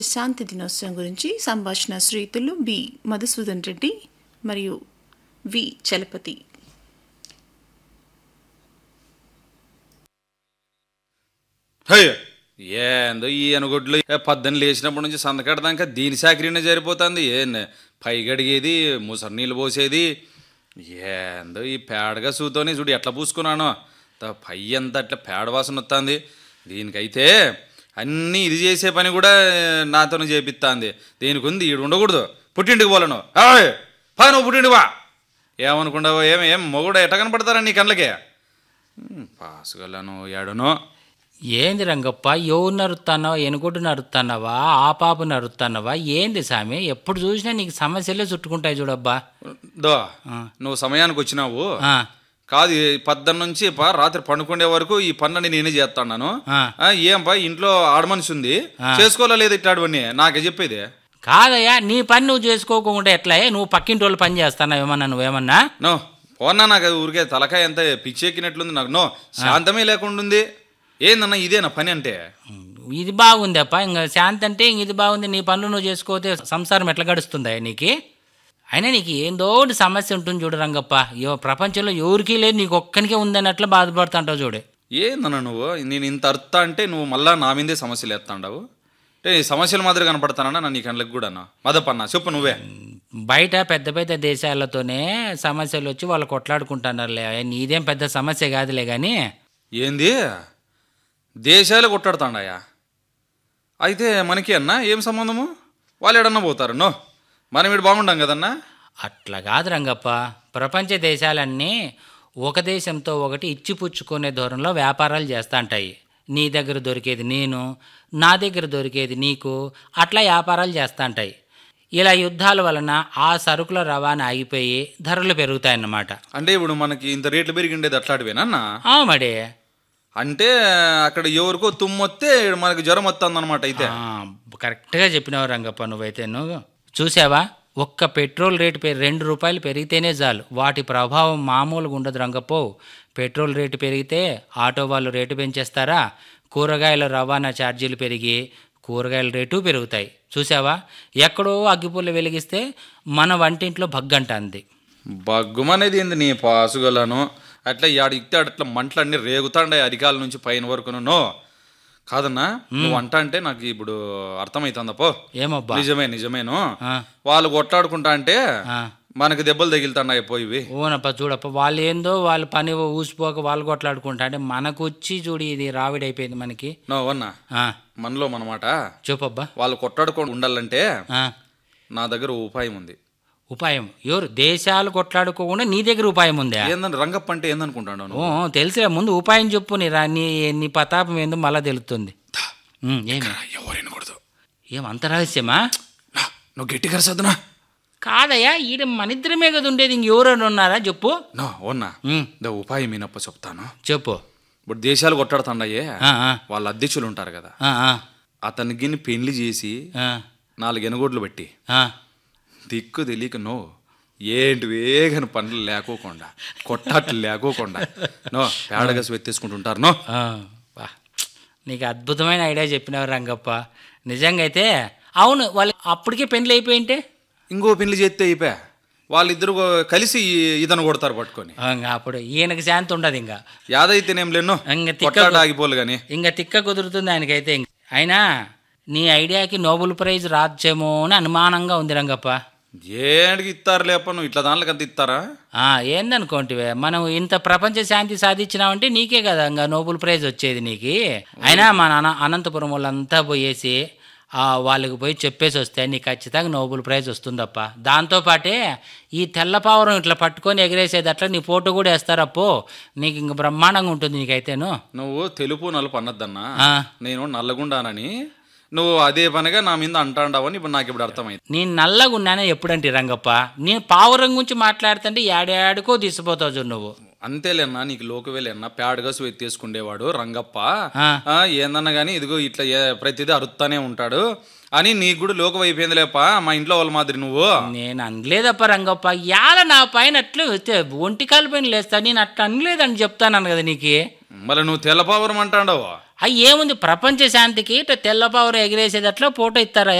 శాంతి దినోత్సవం గురించి సంభాషణ శ్రీతులు బి మధుసూదన్ రెడ్డి మరియు వి చలపతి హయ్య ఏందో ఈ అనుగొడ్లు పద్దెని లేచినప్పటి నుంచి సందకడదాకా దీని సాకరీనే జరిపోతుంది ఏ పై గడిగేది ముసరు నీళ్ళు పోసేది ఏందో ఈ పేడగా సూతోని చూడు ఎట్లా పూసుకున్నాను త- పై అంతా అట్లా పేడ వాసన వస్తుంది దీనికైతే అన్నీ ఇది చేసే పని కూడా నాతోనే చేపిస్తుంది దీనికి ఉంది ఈడు ఉండకూడదు పుట్టింటికి పోలను హాయ్ పా నువ్వు పుట్టింటికి వా ఏమనుకుంటావో ఏం ఏం మొగుడు ఎట్ట కనపడతారా నీ కళ్ళకే పాసుగలను ఏడనో ఏంది రంగప్ప ఎవరు నరుతున్నావా ఎనుగొడ్డు నరుతున్నావా ఆ పాప నరుతున్నావా ఏంది సామి ఎప్పుడు చూసినా నీకు సమస్యలే చుట్టుకుంటాయి చూడబ్బా దో నువ్వు సమయానికి వచ్చినావు ఆ, కాదు ఈ పద్దెన్ నుంచి పా రాత్రి పండుకునే వరకు ఈ పనులని నేనే చేస్తాను ఆ. ఏం పా ఇంట్లో ఆడమనిషి ఉంది చేసుకోవాలా లేదు ఇట్లాడవన్నీ నాకే చెప్పేది కాదయ్యా నీ పని నువ్వు చేసుకోకుండా ఎట్లా నువ్వు పక్కింటి వాళ్ళు పని చేస్తున్నావు ఏమన్నా నువ్వేమన్నా నో పోన్నా నాకు అది ఊరికే తలకాయ ఎంత పిచ్చెక్కినట్లుంది నాకు నో శాంతమే లేకుండా ఉంది ఏందన్నా ఇదేనా పని అంటే ఇది బాగుంది అప్ప ఇంకా శాంతి అంటే ఇంక ఇది బాగుంది నీ పనులు నువ్వు చేసుకోతే సంసారం ఎట్లా గడుస్తుందా నీకు అయినా నీకు ఏందో ఒకటి సమస్య ఉంటుంది చూడు రంగప్ప యో ప్రపంచంలో ఎవరికీ లేదు నీకు ఒక్కనికే ఉందన్నట్లు బాధపడుతుంటావు చూడు ఏందన్నా నువ్వు నేను ఇంత అర్థ అంటే నువ్వు మళ్ళా నా మీదే సమస్యలు ఎత్తాండావు అంటే ఈ సమస్యల మాదిరి కనపడతానన్నా నా నీ కళ్ళకి కూడా మదపన్నా చెప్పు నువ్వే బయట పెద్ద పెద్ద దేశాలతోనే సమస్యలు వచ్చి వాళ్ళు కొట్లాడుకుంటున్నారులే నీదేం పెద్ద సమస్య కాదులే కానీ ఏంది దేశాలు కొట్టాడుతాండాయా అయితే మనకి అన్నా ఏం సంబంధము వాళ్ళు ఎడన్నా పోతారు నో మనం ఇటు బాగుంటాం కదన్నా అట్లా కాదు రంగప్ప ప్రపంచ దేశాలన్నీ ఒక దేశంతో ఒకటి ఇచ్చిపుచ్చుకునే ధోరణిలో వ్యాపారాలు చేస్తాంటాయి నీ దగ్గర దొరికేది నేను నా దగ్గర దొరికేది నీకు అట్లా వ్యాపారాలు చేస్తాంటాయి ఇలా యుద్ధాల వలన ఆ సరుకుల రవాణా ఆగిపోయి ధరలు పెరుగుతాయన్నమాట అంటే ఇప్పుడు మనకి ఇంత రేట్లు పెరిగిండేది అట్లాంటివేనన్నా ఆ మడే అంటే అక్కడ ఎవరికో తుమ్మొస్తే ఈడ మనకి జ్వరం వస్తుంది అనమాట అయితే ఆ, కరెక్ట్గా చెప్పినావు రంగప్ప నువ్వైతే నువ్వు చూసావా ఒక్క పెట్రోల్ రేటు పె రెండు రూపాయలు పెరిగితేనే చాలు వాటి ప్రభావం మామూలుగా ఉండదు రంగప్పో పెట్రోల్ రేటు పెరిగితే ఆటో వాళ్ళు రేటు పెంచేస్తారా కూరగాయల రవాణా ఛార్జీలు పెరిగి కూరగాయల రేటు పెరుగుతాయి చూసావా ఎక్కడో అగ్గిపుల్ల వెలిగిస్తే మన వంటింట్లో భగ్గంటుంది బగ్గుమనేది ఏంది నీ పాసుగలను అట్లా యాడ ఇస్తే అట్లా మంటలు అన్ని రేగుతాండే అరికాల నుంచి పైన వరకు నో కాదన్నా నువ్వు అంట అంటే నాకు ఇప్పుడు అర్థమవుతుందపో ఏమబ్బా నిజమే నిజమేను ఆ, వాళ్ళు కొట్లాడుకుంటా అంటే ఆ. మనకి దెబ్బలు తగిలుతున్నాయి పోయివి ఓనప్ప చూడప్ప వాళ్ళు ఏందో వాళ్ళ పని ఊసిపోక వాళ్ళు కొట్లాడుకుంటా అంటే మనకు వచ్చి చూడు ఇది రావిడైపోయింది మనకి నో అన్నా ఆ, మనలో మనమాట చెప్పబ్బా వాళ్ళు కొట్లాడుకొని ఉండాలంటే ఆ, నా దగ్గర ఓ ఉపాయం ఉంది ఉపాయం ఎవరు దేశాలు కొట్లాడుకోకుండా నీ దగ్గర ఉపాయం ఉందా ఏందని రంగప్ప అంటే ఏందనుకుంటాను ఓ తెలిసే ముందు ఉపాయం చెప్పు నీ రా నీ నీ ప్రతాపం ఏందో మళ్ళా తెలుస్తుంది ఉమ్, ఏమి ఎవరైనకూడదు ఏం అంత రహస్యమా నువ్వు గట్టిగా సదనా కాదయ్యా ఈడ మనిద్దరమే కదా ఉండేది ఇంకెవరైనా ఉన్నారా చెప్పు నో ఓన్నా ఉమ్, దా ఉపాయం ఏనప్ప చెప్తాను చెప్పు ఇప్పుడు దేశాలు కొట్టాడుతుండయే ఆ, ఆ, వాళ్ళ అధ్యక్షులు ఉంటారు కదా ఆ, ఆ, అతనికి పెళ్లి చేసి ఆ, నాలుగు ఎనగోడ్లు పెట్టి ఆ. దిక్కు తెలియక నో ఏంటి వేగని పనులు లేకోకుండా కొట్టాట్లు లేకోకుండా నో పేడగసి వెత్తేసుకుంటుంటారు నో ఆ, బా. నీకు అద్భుతమైన ఐడియా చెప్పినావు రంగప్ప నిజంగా అయితే అవును వాళ్ళు అప్పటికే పెళ్ళి అయిపోయింటే ఇంకో పెళ్లి చేస్తే అయిపోయా వాళ్ళిద్దరు కలిసి ఇతను కొడతారు పట్టుకొని ఆ, ఇంకా అప్పుడు ఈయనకి శాంతి ఉండదు ఇంకా యాదైతేనేం లేను ఇంక తిక్క కొట్లాట ఆగిపోలు కానీ ఇంకా తిక్క కుదురుతుంది ఆయనకైతే ఇంక. అయినా నీ ఐడియాకి నోబెల్ ప్రైజ్ రాజ్యేమో అని అనుమానంగా ఉంది రంగప్ప ఏడికి ఇస్తారు లేప నువ్వు ఇట్లా దాంట్లోకి అంత ఇస్తారా ఆ, ఏందనుకోంటివే మనం ఇంత ప్రపంచ శాంతి సాధించినామంటే నీకే కదా ఇంకా నోబెల్ ప్రైజ్ వచ్చేది నీకు అయినా మన అన అనంతపురం వాళ్ళంతా పోయేసి ఆ, వాళ్ళకి పోయి చెప్పేసి వస్తే నీకు ఖచ్చితంగా నోబెల్ ప్రైజ్ వస్తుందప్ప దాంతోపాటే ఈ తెల్లపావురం ఇట్లా పట్టుకొని ఎగిరేసేది అట్లా నీ ఫోటో కూడా వేస్తారప్పో నీకు ఇంక బ్రహ్మాండంగా ఉంటుంది నీకైతేను నువ్వు తెలుపు నలుపు అన్నద్దన్నా ఆ, నేను నల్లగుండానని నువ్వు అదే పనిగా నా మీద అంటాండావని ఇప్పుడు నాకు ఇప్పుడు అర్థమైంది నేను నల్లగా ఉన్నానే ఎప్పుడంటే రంగప్ప నేను పావురం గురించి మాట్లాడుతుంటే ఏడాడుకో తీసిపోతావు చూడు నువ్వు అంతేలేనా నీకు లోకవేలేనా ప్యాడ్గా ఎత్తేసుకుండేవాడు రంగప్ప ఆ. ఆ, ఏందన్నా కానీ ఇదిగో ఇట్లా ఏ- ప్రతిదీ అరుత్తానే ఉంటాడు అని నీకు కూడా లోకం అయిపోయింది లేప మా ఇంట్లో వాళ్ళ మాదిరి నువ్వు నేను అనలేదప్ప రంగప్ప యాల నా పైన అట్లు ఒంటి కాలు పైన లేస్తా నేను అట్లా అనలేదని చెప్తాను కదా నీకు మళ్ళీ నువ్వు తెల్లపావరం అంటాండవు అవి ఏముంది ప్రపంచ శాంతికి ఇట్లా తెల్లపావురు ఎగిరేసేదట్లో ఫోటో ఇస్తారా